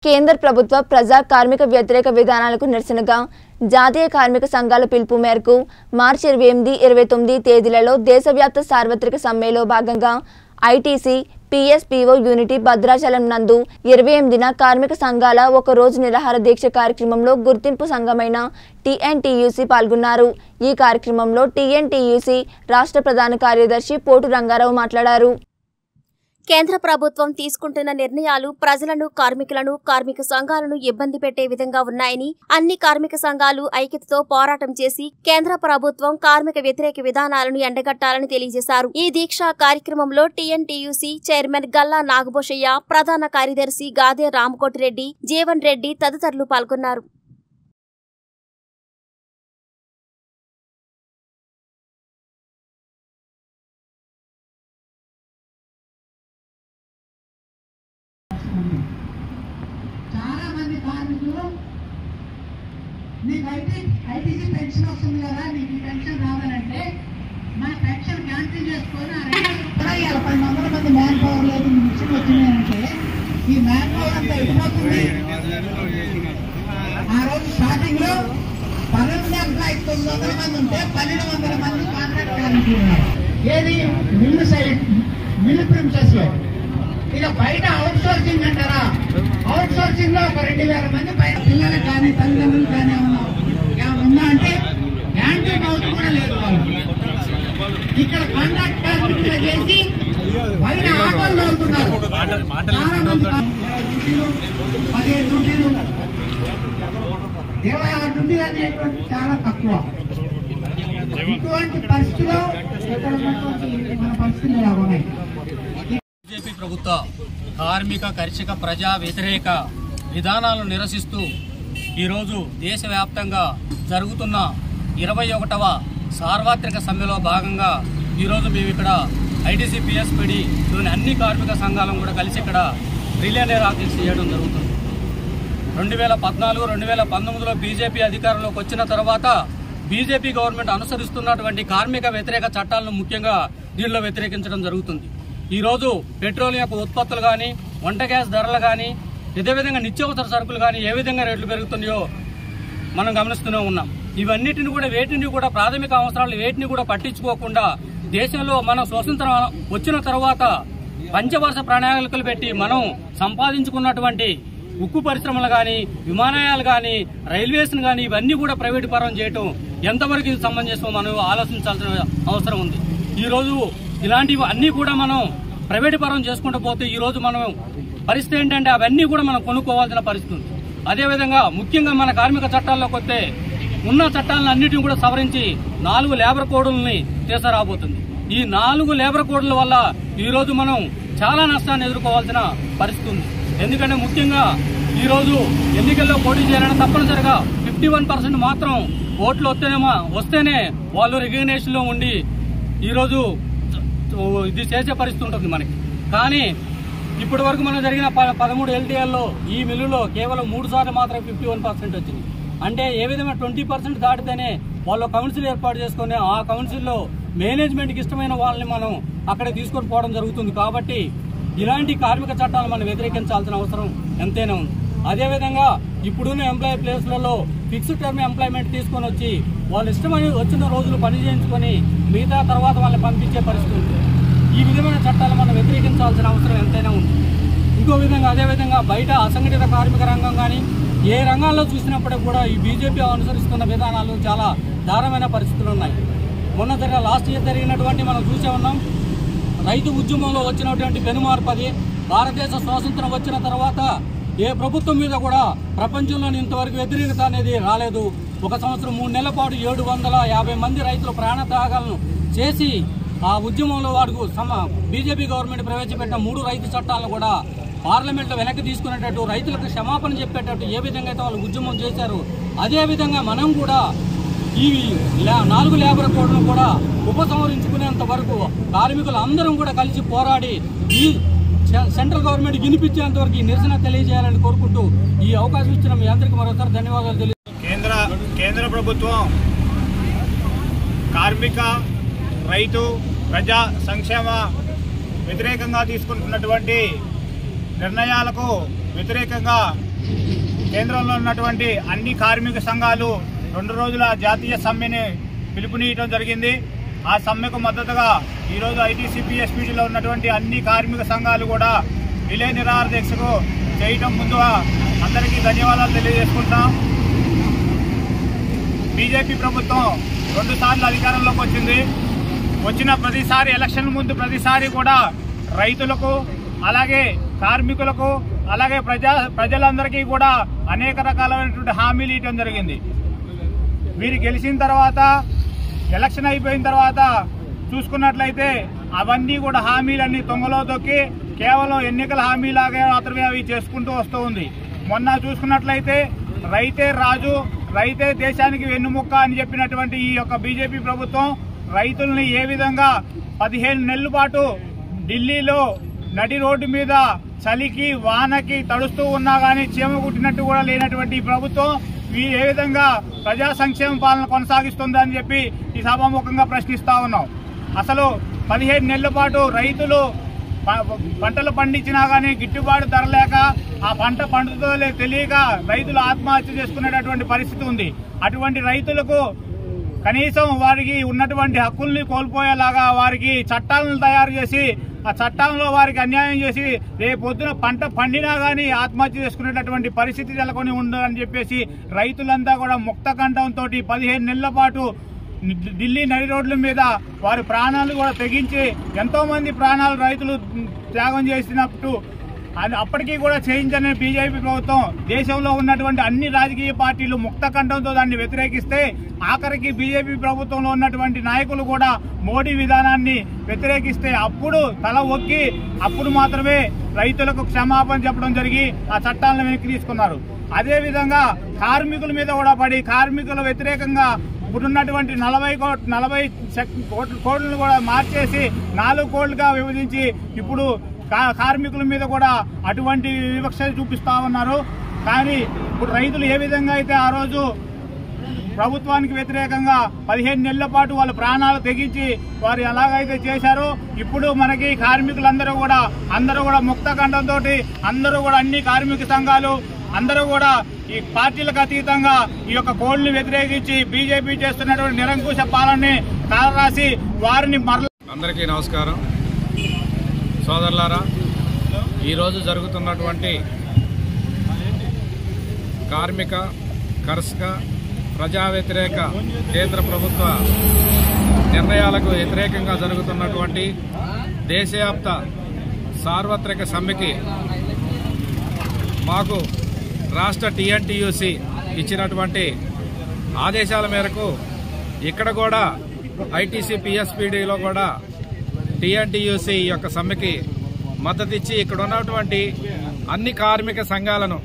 కేంద్ర ప్రభుత్వ ప్రజా కార్మిక వ్యతిరేక విధానాలకు నిరసనగా జాతీయ కార్మిక సంఘాల పిలుపు మేరకు మార్చి ఇరవై ఎనిమిది ఇరవై తొమ్మిది తేదీలలో దేశవ్యాప్త సార్వత్రిక సమ్మెలో భాగంగా ఐటీసీ పిఎస్పిఓ యూనిటీ భద్రాచలం నందు ఇరవై ఎనిమిదిన కార్మిక సంఘాల ఒక రోజు నిరాహార దీక్ష కార్యక్రమంలో గుర్తింపు సంఘమైన టీఎన్టీయూసీ పాల్గొన్నారు ఈ కార్యక్రమంలో టీఎన్టీయూసీ రాష్ట్ర ప్రధాన కార్యదర్శి పోటు రంగారావు మాట్లాడారు కేంద్ర ప్రభుత్వం తీసుకుంటున్న నిర్ణయాలు ప్రజలను కార్మికులను కార్మిక సంఘాలను ఇబ్బంది పెట్టే విధంగా ఉన్నాయని అన్ని కార్మిక సంఘాలు ఐక్యతతో పోరాటం చేసి కేంద్ర ప్రభుత్వం కార్మిక వ్యతిరేక విధానాలను ఎండగట్టాలని తెలియజేశారు ఈ దీక్ష కార్యక్రమంలో టీఎన్టీయూసీ చైర్మన్ గల్లా నాగభూషయ్య ప్రధాన కార్యదర్శి గాదే రామకోటిరెడ్డి జీవన్ రెడ్డి తదితరులు పాల్గొన్నారు చాలా మంది కార్మికులు నీకు ఐటీ ఐటీసీ పెన్షన్ వస్తుంది కదా నీకు ఈ పెన్షన్ రావాలంటే మా పెన్షన్ క్యాన్సిల్ చేసుకొని ఆ రెండు కూడా ఇవాళ పది వందల మంది మ్యాన్ పవర్ లేదు మిషన్ వచ్చినాయంటే ఈ మ్యాన్ పవర్ అంతా ఎటుపోతుంది ఆ రోజు స్టార్టింగ్ లో పన్నెండు ఎంప్లాయీస్ తొమ్మిది వందల మంది ఉంటే పన్నెండు వందల మంది కాంట్రాక్ట్ కార్మికులు ఉన్నారు ఏది మిల్లు సైడ్ మిల్లు ప్రిన్సెస్ లో ఇక బయట అవుట్ సోర్సింగ్ అంటారా అవుట్ సోర్సింగ్ లో ఒక రెండు వేల మంది బయట పిల్లలకు కానీ తల్లిదండ్రులు కానీ ఏమన్నా ఏమన్నా ఉందా అంటే యాంటీ మౌత్ కూడా లేదు వాళ్ళు ఇక్కడ కాంట్రాక్ట్ కార్మికులు చేసి బయట ఆటోలు నడుపుతున్నారు చాలా మంది డ్యూటీలు పదిహేను డ్యూటీలు ఇరవై ఆరు డ్యూటీలు అనేటువంటి చాలా తక్కువ ఇటువంటి పరిస్థితిలో ఇక్కడ ఉన్నటువంటి మన పరిస్థితులు ఇలా ఉన్నాయి బీజేపీ ప్రభుత్వ కార్మిక కర్షక ప్రజా వ్యతిరేక విధానాలను నిరసిస్తూ ఈరోజు దేశవ్యాప్తంగా జరుగుతున్న ఇరవై ఒకటవ సార్వత్రిక సమ్మెలో భాగంగా ఈరోజు మేము ఇక్కడ ఐటీసీ పిఎస్పిడిలోని అన్ని కార్మిక సంఘాలను కూడా కలిసి ఇక్కడ రిలే నిరాదీక్ష చేయడం జరుగుతుంది రెండు వేల పద్నాలుగు రెండు వేల పంతొమ్మిదిలో బీజేపీ అధికారంలోకి వచ్చిన తర్వాత బీజేపీ గవర్నమెంట్ అనుసరిస్తున్నటువంటి కార్మిక వ్యతిరేక చట్టాలను ముఖ్యంగా దీనిలో వ్యతిరేకించడం జరుగుతుంది ఈ రోజు పెట్రోలియం యొక్క ఉత్పత్తులు కానీ వంట గ్యాస్ ధరలు కానీ ఇదే విధంగా నిత్యావసర సరుకులు కానీ ఏ విధంగా రేట్లు పెరుగుతున్నాయో మనం గమనిస్తూనే ఉన్నాం ఇవన్నిటిని కూడా వేటిని కూడా ప్రాథమిక అవసరాలు వేటిని కూడా పట్టించుకోకుండా దేశంలో మనం స్వతంత్రం వచ్చిన తర్వాత పంచవర్ష ప్రణాళికలు పెట్టి మనం సంపాదించుకున్నటువంటి ఉక్కు పరిశ్రమలు కానీ విమానయాలు కానీ రైల్వేస్ కానీ ఇవన్నీ కూడా ప్రైవేటు పరం చేయటం ఎంతవరకు ఇది సమంజసమో మనం ఆలోచించాల్సిన అవసరం ఉంది ఈ రోజు ఇలాంటివి అన్నీ కూడా మనం ప్రైవేటు పరం చేసుకుంటూ పోతే ఈ రోజు మనం పరిస్థితి ఏంటంటే అవన్నీ కూడా మనం కొనుక్కోవాల్సిన పరిస్థితి ఉంది అదేవిధంగా ముఖ్యంగా మన కార్మిక చట్టాల్లోకి వస్తే ఉన్న చట్టాలను అన్నిటిని కూడా సవరించి నాలుగు లేబర్ కోడుల్ని తీసుకురాబోతుంది ఈ నాలుగు లేబర్ కోడ్ల వల్ల ఈ రోజు మనం చాలా నష్టాన్ని ఎదుర్కోవాల్సిన పరిస్థితి ఉంది ఎందుకంటే ముఖ్యంగా ఈ రోజు ఎన్నికల్లో పోటీ చేయాలని తప్పనిసరిగా ఫిఫ్టీ వన్ పర్సెంట్ మాత్రం ఓట్లు వస్తేనేమో వస్తేనే వాళ్ళు రికగ్నేషన్ లో ఉండి ఈ రోజు ఇది చేసే పరిస్థితి ఉంటుంది మనకి కానీ ఇప్పటి వరకు మనం జరిగిన ప- పదమూడు ఎల్టీఎల్లో ఈ మిల్లులో కేవలం మూడు సార్లు మాత్రం ఫిఫ్టీ వన్ పర్సెంట్ వచ్చింది అంటే ఏ విధంగా ట్వంటీ పర్సెంట్ దాటితేనే వాళ్ళు కౌన్సిల్ ఏర్పాటు చేసుకుని ఆ కౌన్సిల్లో మేనేజ్మెంట్కి ఇష్టమైన వాళ్ళని మనం అక్కడ తీసుకొని పోవడం జరుగుతుంది కాబట్టి ఇలాంటి కార్మిక చట్టాలు మనం వ్యతిరేకించాల్సిన అవసరం ఎంతైనా ఉంది అదేవిధంగా ఇప్పుడున్న ఎంప్లాయీ ప్లేస్లలో ఫిక్స్డ్ టర్మ్ ఎంప్లాయ్మెంట్ తీసుకొని వచ్చి వాళ్ళు ఇష్టమని వచ్చిన రోజులు పని చేయించుకొని మిగతా తర్వాత వాళ్ళని పంపించే పరిస్థితి ఉంది ఈ విధమైన చట్టాలు మనం వ్యతిరేకించాల్సిన అవసరం ఎంతైనా ఉంది ఇంకో విధంగా అదే విధంగా బయట అసంఘటిత కార్మిక రంగం కానీ ఏ రంగాల్లో చూసినప్పటికీ కూడా ఈ బీజేపీ అనుసరిస్తున్న విధానాలు చాలా దారుణమైన పరిస్థితులు ఉన్నాయి మొన్న జరిగిన లాస్ట్ ఇయర్ జరిగినటువంటి మనం చూసే ఉన్నాం రైతు ఉద్యమంలో వచ్చినటువంటి పెనుమార్పు అది భారతదేశ స్వాతంత్రం వచ్చిన తర్వాత ఏ ప్రభుత్వం మీద కూడా ప్రపంచంలోని ఇంతవరకు వ్యతిరేకత అనేది రాలేదు ఒక సంవత్సరం మూడు నెలల పాటు ఏడు వందల యాభై మంది రైతులు ప్రాణత్యాగాలను చేసి ఆ ఉద్యమంలో వాడుకు సమ బీజేపీ గవర్నమెంట్ ప్రవేశపెట్టిన మూడు రైతు చట్టాలను కూడా పార్లమెంట్లో వెనక్కి తీసుకునేటట్టు రైతులకు క్షమాపణ చెప్పేటట్టు ఏ విధంగా అయితే వాళ్ళు ఉద్యమం చేశారు అదే విధంగా మనం కూడా ఈ లే- నాలుగు లేబర్ కోడ్ను కూడా ఉపసంహరించుకునేంత వరకు కార్మికులు అందరం కూడా కలిసి పోరాడి ఈ సె- సెంట్రల్ గవర్నమెంట్ వినిపించేంత వరకు ఈ నిరసన తెలియజేయాలని కోరుకుంటూ ఈ అవకాశం ఇచ్చిన మీ అందరికీ మరోసారి ధన్యవాదాలు తెలియ కేంద్ర కేంద్ర ప్రభుత్వం కార్మిక రైతు ప్రజా సంక్షేమ వ్యతిరేకంగా తీసుకుంటున్నటువంటి నిర్ణయాలకు వ్యతిరేకంగా కేంద్రంలో ఉన్నటువంటి అన్ని కార్మిక సంఘాలు రెండు రోజుల జాతీయ సమ్మెని పిలుపునీయటం జరిగింది ఆ సమ్మెకు మద్దతుగా ఈరోజు ఐటీసీపీ ఎస్పీడీలో ఉన్నటువంటి అన్ని కార్మిక సంఘాలు కూడా విలే నిరాహార దీక్షకు చేయటం ముందుగా అందరికీ ధన్యవాదాలు తెలియజేసుకుంటాం బీజేపీ ప్రభుత్వం రెండు సార్లు అధికారంలోకి వచ్చింది వచ్చిన ప్రతిసారి ఎలక్షన్ ముందు ప్రతిసారి కూడా రైతులకు అలాగే కార్మికులకు అలాగే ప్రజా ప్రజలందరికీ కూడా అనేక రకాలైనటువంటి హామీలు ఇవ్వడం జరిగింది వీరు గెలిచిన తర్వాత ఎలక్షన్ అయిపోయిన తర్వాత చూసుకున్నట్లయితే అవన్నీ కూడా హామీలన్నీ తొంగలో తొక్కి కేవలం ఎన్నికల హామీలాగే మాత్రమే అవి చేసుకుంటూ వస్తూ ఉంది మొన్న చూసుకున్నట్లయితే రైతే రాజు రైతే దేశానికి వెన్నుముక్క అని చెప్పినటువంటి ఈ యొక్క బీజేపీ ప్రభుత్వం రైతుల్ని ఏ విధంగా పదిహేను నెలల పాటు ఢిల్లీలో నడి రోడ్డు మీద చలికి వానకి తడుస్తూ ఉన్నా కానీ చీమ కుట్టినట్టు కూడా లేనటువంటి ఈ ప్రభుత్వం ఈ ఏ విధంగా ప్రజా సంక్షేమ పాలన కొనసాగిస్తుందని చెప్పి ఈ సభాముఖంగా ప్రశ్నిస్తా ఉన్నాం అసలు పదిహేడు నెలల పాటు రైతులు ప- పంటలు పండించినా కానీ గిట్టుబాటు ధర లేక ఆ పంట పండుతుందో లేదో తెలియక రైతులు ఆత్మహత్య చేసుకునేటటువంటి పరిస్థితి ఉంది అటువంటి రైతులకు కనీసం వారికి ఉన్నటువంటి హక్కుల్ని కోల్పోయేలాగా వారికి చట్టాలను తయారు చేసి ఆ చట్టాలలో వారికి అన్యాయం చేసి రేపు పొద్దున పంట పండినా కానీ ఆత్మహత్య చేసుకునేటటువంటి పరిస్థితి నెలకొని ఉండదని చెప్పేసి రైతులంతా కూడా ముక్త కంఠంతో పదిహేను నెలల పాటు ఢిల్లీ నడి రోడ్ల మీద వారి ప్రాణాలు కూడా తెగించి ఎంతో మంది ప్రాణాలు రైతులు త్యాగం చేసినప్పుడు అది అప్పటికీ కూడా చేయించని బీజేపీ ప్రభుత్వం దేశంలో ఉన్నటువంటి అన్ని రాజకీయ పార్టీలు ముక్త కంఠంతో దాన్ని వ్యతిరేకిస్తే ఆఖరికి బీజేపీ ప్రభుత్వంలో ఉన్నటువంటి నాయకులు కూడా మోడీ విధానాన్ని వ్యతిరేకిస్తే అప్పుడు తల ఒక్కి అప్పుడు మాత్రమే రైతులకు క్షమాపణ చెప్పడం జరిగి ఆ చట్టాలను వెనక్కి తీసుకున్నారు అదే విధంగా కార్మికుల మీద కూడా పడి కార్మికుల వ్యతిరేకంగా ఇప్పుడున్నటువంటి నలభై కోట్ నలభై సెక్- కోట్ల కోట్లను కూడా మార్చేసి నాలుగు కోట్లుగా విభజించి ఇప్పుడు కా- కార్మికుల మీద కూడా అటువంటి వివక్ష చూపిస్తా ఉన్నారు కానీ ఇప్పుడు రైతులు ఏ విధంగా అయితే ఆ రోజు ప్రభుత్వానికి వ్యతిరేకంగా పదిహేను నెలల పాటు వాళ్ళ ప్రాణాలు తెగించి వారు ఎలాగైతే చేశారో ఇప్పుడు మనకి కార్మికులందరూ కూడా అందరూ కూడా ముక్త కంఠంతో అందరూ కూడా అన్ని కార్మిక సంఘాలు అందరూ కూడా ఈ పార్టీలకు అతీతంగా ఈ యొక్క కోడ్ని వ్యతిరేకించి బీజేపీ చేస్తున్నటువంటి నిరంకుశ పాలనని కాలరాసి వారిని మరల అందరికీ నమస్కారం సోదరులారా ఈరోజు జరుగుతున్నటువంటి కార్మిక కర్షక ప్రజా వ్యతిరేక కేంద్ర ప్రభుత్వ నిర్ణయాలకు వ్యతిరేకంగా జరుగుతున్నటువంటి దేశవ్యాప్త సార్వత్రిక సమ్మెకి మాకు రాష్ట్ర టీఎన్టీయూసీ ఇచ్చినటువంటి ఆదేశాల మేరకు ఇక్కడ కూడా ఐటీసీ పిఎస్పీడీలో కూడా టీఎన్టీయూసీ యొక్క సమ్మెకి మద్దతు ఇచ్చి ఇక్కడ ఉన్నటువంటి అన్ని కార్మిక సంఘాలను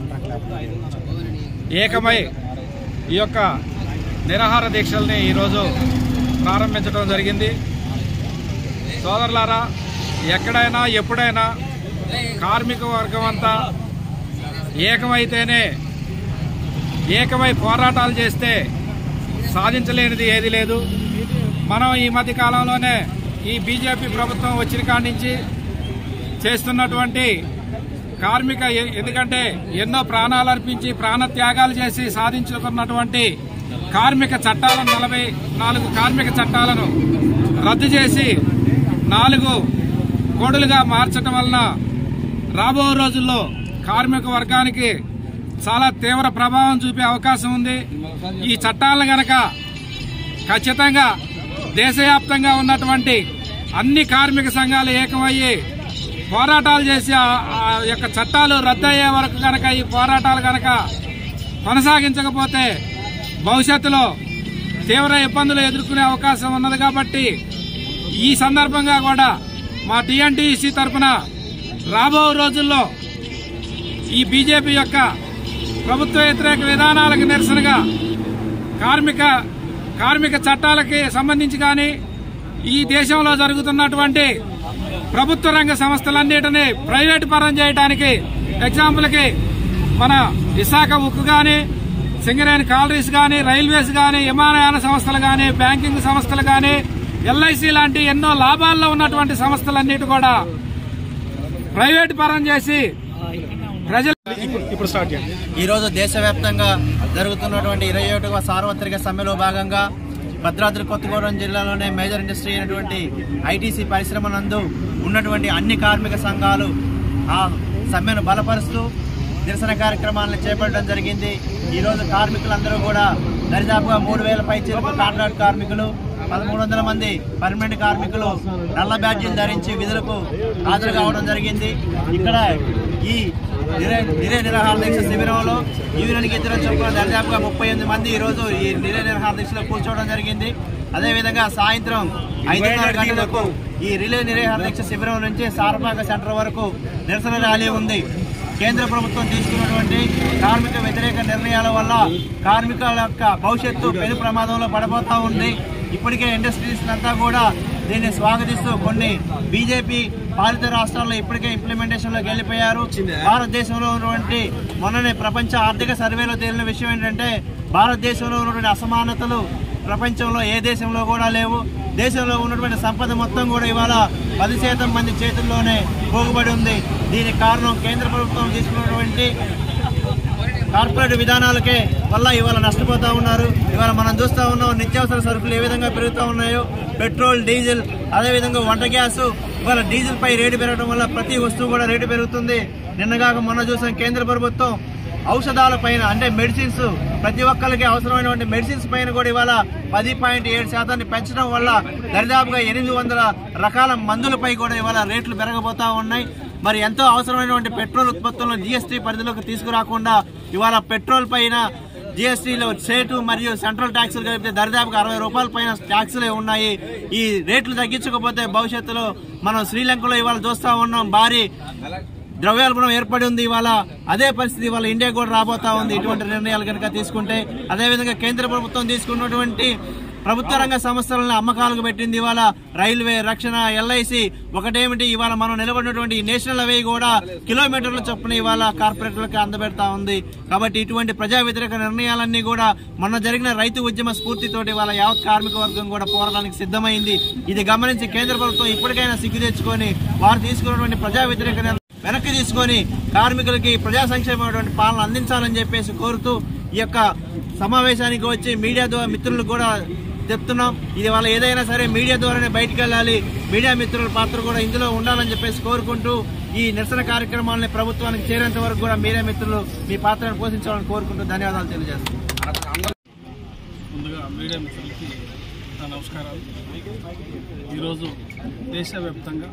ఏకమై ఈ యొక్క నిరాహార దీక్షల్ని ఈరోజు ప్రారంభించడం జరిగింది సోదరులారా ఎక్కడైనా ఎప్పుడైనా కార్మిక వర్గం అంతా ఏకమైతేనే ఏకమై పోరాటాలు చేస్తే సాధించలేనిది ఏది లేదు మనం ఈ మధ్య కాలంలోనే ఈ బీజేపీ ప్రభుత్వం వచ్చిన కాడి నుంచి చేస్తున్నటువంటి కార్మిక ఎ- ఎందుకంటే ఎన్నో ప్రాణాలు అర్పించి ప్రాణ త్యాగాలు చేసి సాధించుకున్నటువంటి కార్మిక చట్టాలను నలభై నాలుగు కార్మిక చట్టాలను రద్దు చేసి నాలుగు కోడులుగా మార్చడం వలన రాబో రోజుల్లో కార్మిక వర్గానికి చాలా తీవ్ర ప్రభావం చూపే అవకాశం ఉంది ఈ చట్టాలను గనక ఖచ్చితంగా దేశవ్యాప్తంగా ఉన్నటువంటి అన్ని కార్మిక సంఘాలు ఏకమయ్యి పోరాటాలు చేసి ఆ- ఆ యొక్క చట్టాలు రద్దయ్యే వరకు గనక ఈ పోరాటాలు గనక కొనసాగించకపోతే భవిష్యత్తులో తీవ్ర ఇబ్బందులు ఎదుర్కొనే అవకాశం ఉన్నది కాబట్టి ఈ సందర్భంగా కూడా మా టీఎన్టీసీ తరఫున రాబో రోజుల్లో ఈ బీజేపీ యొక్క ప్రభుత్వ వ్యతిరేక విధానాలకు నిరసనగా కార్మిక కార్మిక చట్టాలకి సంబంధించి కానీ ఈ దేశంలో జరుగుతున్నటువంటి ప్రభుత్వ రంగ సంస్థలన్నిటినీ ప్రైవేటు పరం చేయడానికి ఎగ్జాంపుల్కి మన విశాఖ ఉక్కు కానీ సింగరేణి కాలరీస్ కానీ రైల్వేస్ కానీ విమానయాన సంస్థలు కానీ బ్యాంకింగ్ సంస్థలు కానీ ఎల్ఐసి లాంటి ఎన్నో లాభాల్లో ఉన్నటువంటి సంస్థలన్నిటి కూడా ప్రైవేటు పరం చేసి ప్రజలు ఇప్పుడు స్టార్ట్ చేయండి ఈరోజు దేశవ్యాప్తంగా జరుగుతున్నటువంటి ఇరవై ఒకటవ సార్వత్రిక సమ్మెలో భాగంగా భద్రాద్రి కొత్తగూడెం జిల్లాలోనే మేజర్ ఇండస్ట్రీ అయినటువంటి ఐటీసీ పరిశ్రమ నందు ఉన్నటువంటి అన్ని కార్మిక సంఘాలు ఆ సమ్మెను బలపరుస్తూ నిరసన కార్యక్రమాలను చేపట్టడం జరిగింది ఈరోజు కార్మికులందరూ కూడా దరిదాపుగా మూడు వేల పై చిరుకు కాంట్రాక్ట్ కార్మికులు పదమూడు వందల మంది పర్మనెంట్ కార్మికులు నల్ల బ్యాడ్జీలు ధరించి విధులకు హాజరు కావడం జరిగింది ఇక్కడ ఈ నిరే నిరే నిరాహార దీక్ష శిబిరంలో యూనియన్కి ఇద్దరు చొప్పున దర్దాపుగా ముప్పై ఎనిమిది మంది ఈ రోజు ఈ నిరే నిరాహార దీక్షలో కూర్చోవడం జరిగింది అదేవిధంగా సాయంత్రం ఐదున్నర గంటలకు ఈ రిలే నిరాహార దీక్ష శిబిరం నుంచి సారపాక సెంటర్ వరకు నిరసన ర్యాలీ ఉంది కేంద్ర ప్రభుత్వం తీసుకున్నటువంటి కార్మిక వ్యతిరేక నిర్ణయాల వల్ల కార్మికుల యొక్క భవిష్యత్తు పెను ప్రమాదంలో పడబోతా ఉంది ఇప్పటికే ఇండస్ట్రీస్ అంతా కూడా దీన్ని స్వాగతిస్తూ కొన్ని బీజేపీ పాలిత రాష్ట్రాల్లో ఇప్పటికే ఇంప్లిమెంటేషన్ లోకి వెళ్ళిపోయారు భారతదేశంలో ఉన్నటువంటి మొన్ననే ప్రపంచ ఆర్థిక సర్వేలో తేలిన విషయం ఏంటంటే భారతదేశంలో ఉన్నటువంటి అసమానతలు ప్రపంచంలో ఏ దేశంలో కూడా లేవు దేశంలో ఉన్నటువంటి సంపద మొత్తం కూడా ఇవాళ పది శాతం మంది చేతుల్లోనే పోగుబడి ఉంది దీనికి కారణం కేంద్ర ప్రభుత్వం తీసుకున్నటువంటి కార్పొరేట్ విధానాలకే వల్ల ఇవాళ నష్టపోతా ఉన్నారు ఇవాళ మనం చూస్తా ఉన్నాం నిత్యావసర సరుకులు ఏ విధంగా పెరుగుతూ ఉన్నాయో పెట్రోల్ డీజిల్ అదేవిధంగా వంట గ్యాస్ ఇవాళ డీజిల్ పై రేటు పెరగడం వల్ల ప్రతి వస్తువు కూడా రేటు పెరుగుతుంది నిన్నగాక మొన్న చూసాం కేంద్ర ప్రభుత్వం ఔషధాల పైన అంటే మెడిసిన్స్ ప్రతి ఒక్కరికి అవసరమైనటువంటి మెడిసిన్స్ పైన కూడా ఇవాళ పది పాయింట్ ఏడు శాతాన్ని పెంచడం వల్ల దరిదాపుగా ఎనిమిది వందల రకాల మందులపై కూడా ఇవాళ రేట్లు పెరగబోతా ఉన్నాయి మరి ఎంతో అవసరమైనటువంటి పెట్రోల్ ఉత్పత్తులను జీఎస్టీ పరిధిలోకి తీసుకురాకుండా ఇవాళ పెట్రోల్ పైన జీఎస్టీలో స్టేటు మరియు సెంట్రల్ ట్యాక్సులు కలిపితే దరిదాపుగా అరవై రూపాయల పైన ట్యాక్సులే ఉన్నాయి ఈ రేట్లు తగ్గించకపోతే భవిష్యత్తులో మనం శ్రీలంకలో ఇవాళ చూస్తా ఉన్నాం భారీ ద్రవ్యోల్బణం ఏర్పడి ఉంది ఇవాళ అదే పరిస్థితి ఇవాళ ఇండియా కూడా రాబోతా ఉంది ఇటువంటి నిర్ణయాలు కనుక తీసుకుంటే అదేవిధంగా కేంద్ర ప్రభుత్వం తీసుకున్నటువంటి ప్రభుత్వ రంగ సంస్థలను అమ్మకాలకు పెట్టింది ఇవాళ రైల్వే రక్షణ ఎల్ఐసి ఒకటేమిటి ఇవాళ మనం నిలబడినటువంటి నేషనల్ అవే కూడా కిలోమీటర్ల చొప్పున ఇవాళ కార్పొరేట్లకు అందబెడతా ఉంది కాబట్టి ఇటువంటి ప్రజా వ్యతిరేక నిర్ణయాలన్నీ కూడా మొన్న జరిగిన రైతు ఉద్యమ స్ఫూర్తితోటి ఇవాళ యావత్ కార్మిక వర్గం కూడా పోరాటానికి సిద్ధమైంది ఇది గమనించి కేంద్ర ప్రభుత్వం ఇప్పటికైనా సిగ్గు తెచ్చుకొని వారు తీసుకున్నటువంటి ప్రజా వ్యతిరేక నిర్ణయం వెనక్కి తీసుకొని కార్మికులకి ప్రజా సంక్షేమమైనటువంటి పాలన అందించాలని చెప్పేసి కోరుతూ ఈ యొక్క సమావేశానికి వచ్చి మీడియా ద్వారా మిత్రులు కూడా చెప్తున్నాం ఇది వాళ్ళ ఏదైనా సరే మీడియా ద్వారానే బయటికి వెళ్ళాలి మీడియా మిత్రుల పాత్ర కూడా ఇందులో ఉండాలని చెప్పేసి కోరుకుంటూ ఈ నిరసన కార్యక్రమాలని ప్రభుత్వానికి చేరేంత వరకు కూడా మీడియా మిత్రులు మీ పాత్రను పోషించాలని కోరుకుంటూ ధన్యవాదాలు తెలియజేస్తున్నాం ముందుగా మీడియా మిత్రులకి నా నమస్కారాలు ఈరోజు దేశవ్యాప్తంగా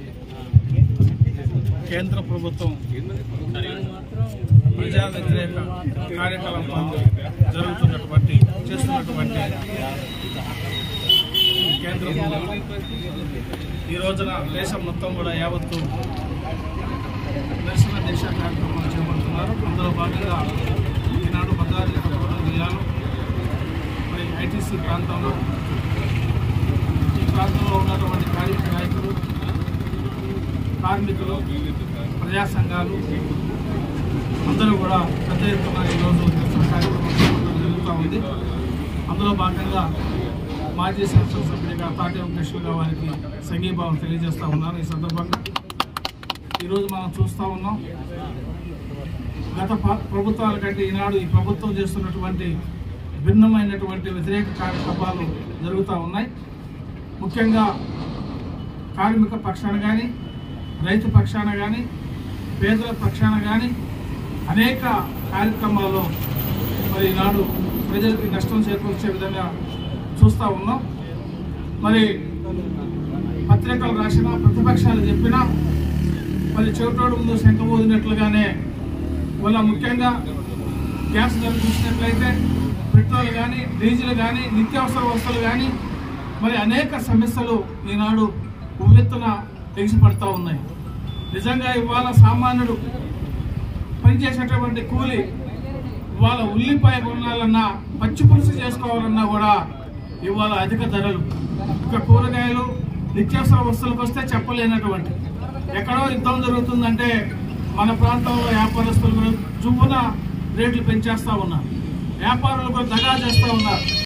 కేంద్ర ప్రభుత్వం ప్రజా వ్యతిరేక కార్యకలాపాలు జరుగుతున్నటువంటి చేస్తున్నటువంటి ఈ కేంద్ర ప్రభుత్వం ఈ రోజున దేశం మొత్తం కూడా యావత్తు నిరసన దేశ కార్యక్రమాలు చేపడుతున్నారు అందులో భాగంగా ఈనాడు భద్రాద్రి కొత్తగూడెం జిల్లాలో మరి ఐటీసీ ప్రాంతంలో ఈ ప్రాంతంలో ఉన్నటువంటి కార్మిక నాయకులు కార్మికులు ప్రజా సంఘాలు అందరూ కూడా పెద్ద ఎత్తున ఈరోజు నిరసన కార్యక్రమం చేపట్టడం జరుగుతూ ఉంది అందులో భాగంగా మాజీ శాసనసభ్యుడిగా తాటి వెంకటేశ్వరరావు వారికి సంఘీభావం తెలియజేస్తా ఉన్నాను ఈ సందర్భంగా ఈరోజు మనం చూస్తూ ఉన్నాం గత ప- ప్రభుత్వాల కంటే ఈనాడు ఈ ప్రభుత్వం చేస్తున్నటువంటి భిన్నమైనటువంటి వ్యతిరేక కార్యకలాపాలు జరుగుతూ ఉన్నాయి ముఖ్యంగా కార్మిక పక్షాన కానీ రైతు పక్షాన కానీ పేదల పక్షాన కానీ అనేక కార్యక్రమాల్లో మరి ఈనాడు ప్రజలకి నష్టం చేకూర్చే విధంగా చూస్తూ ఉన్నాం మరి పత్రికలు రాసిన ప్రతిపక్షాలు చెప్పినా మరి చెవిటోడు ముందు శంఖ ఊదినట్లుగానే వల్ల ముఖ్యంగా గ్యాస్ ధర చూసినట్లయితే పెట్రోల్ కానీ డీజిల్ కానీ నిత్యావసర వస్తువులు కానీ మరి అనేక సమస్యలు ఈనాడు ఉవ్వెత్తున ఎగిసిపడతా ఉన్నాయి నిజంగా ఇవాళ సామాన్యుడు పనిచేసేటటువంటి కూలి ఇవాళ ఉల్లిపాయ కొనాలన్నా పచ్చి పులుసు చేసుకోవాలన్నా కూడా ఇవాళ అధిక ధరలు ఇక కూరగాయలు నిత్యావసర వస్తువులకు వస్తే చెప్పలేనటువంటి ఎక్కడో యుద్ధం జరుగుతుందంటే మన ప్రాంతంలో వ్యాపారస్తులు కూడా జువ్వున రేట్లు పెంచేస్తా ఉన్నారు వ్యాపారులు కూడా దగా చేస్తూ ఉన్నారు